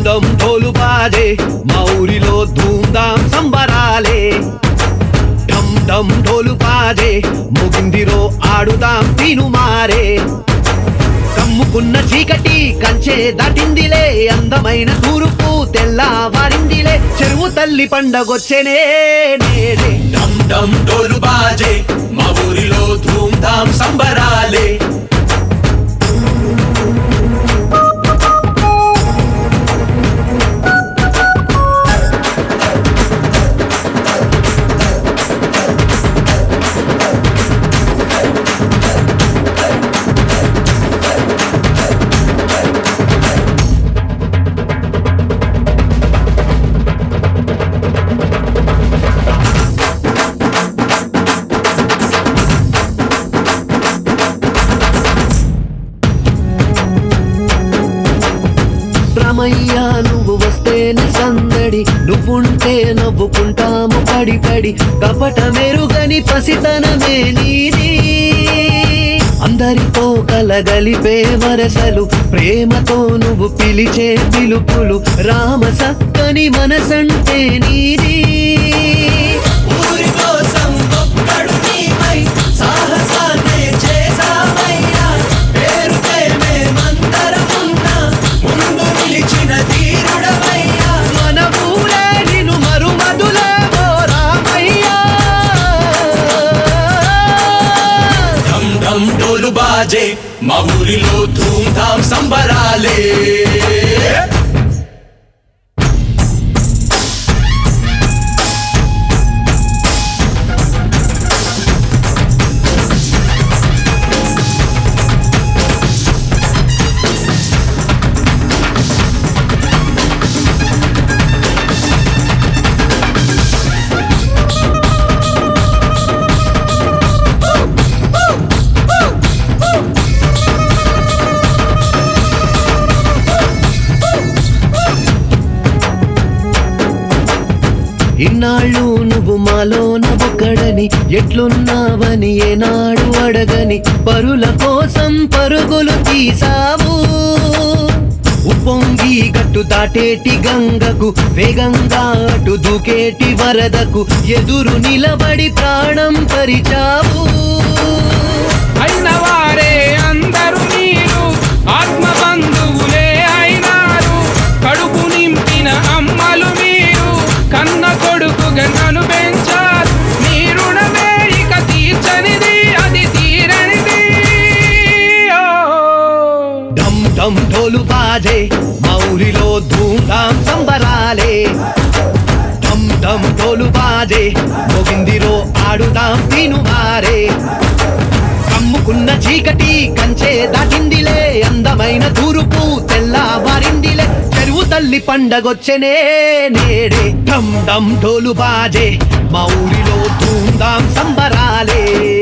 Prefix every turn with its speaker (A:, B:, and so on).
A: దమ్ ఢోలు బాజే మా ఊరిలో ధూమ్ధాం సంబరాలే డమ్ డమ్ ఢోలు బాజే ముగిందిరో ఆడుదాం తిను మారే కమ్ముకున్న చీకటి కంచే దాటిందిలే అందమైన తూర్పు తెల్లవారిందిలే చెరువు తల్లి పండగొచ్చెనే నేడే
B: డమ్ డమ్ డోలు బాజే మా ఊరిలో ధూమ్ ధామ్ సంబరాలే
A: రమయ్య నువ్వు వస్తేనే సందడి నువ్వుంటే నవ్వుకుంటాము పడి పడి కపట మెరుగని పసితనమే నీది అందరితో కలగలిపే వరసలు ప్రేమతో నువ్వు పిలిచే పిలుపులు రామ సక్కని మనసంటే నీది
B: ఊరి కోసం ఒక్కడు నీవై సాహసాన్నే చేసావయ్యా పేరుకే మేమందరమున్నా ముందు నిలిచిన ధీరుడవయ్యా
A: మన ఊరే నిన్ను మరుమదులేవో రామయ్యా
B: ఢమ్ ఢమ్ డోలు బాజే మా ఊరిలో ధూమ్ ధామ్ సంబరాలే
A: ఇన్నాళ్ళు నువ్వు మాలోన ఒక్కడని ఎట్లున్నావని ఏనాడు అడగని పరుల కోసం పరుగులు తీసావు ఉప్పొంగి గట్టు దాటేటి గంగకు వేగంగా అటు దూకేటి వరదకు ఎదురు నిలబడి ప్రాణం పరిచావు
C: అయిన వారే అందరూ మీరు ఆత్మ బంధువులే అయినారు కడుపు నింపిన అమ్మలు మీరు కన్న కొడుకుగా నన్ను పెంచారు మీ రుణమే ఇక తీర్చనిది అది తీరనిది ఓ.
A: డమ్ డమ్ ఢోలు బాజే మౌరిలో ధూమ్ధాం సంబరాలే డమ్ డమ్ ఢోలు బాజే మోగిందిరో ఆడుదాం తిను మారే కమ్ముకున్న చీకటి కంచే దాటిందిలే అందమైన తూరుపు తెల్లవారిందిలే చెరువు తల్లి పండగొచ్చెనే నేడే డమ్ డమ్ ఢోలు బాజే మా ఊరిలో ధూమ్ధాం సంబరాలే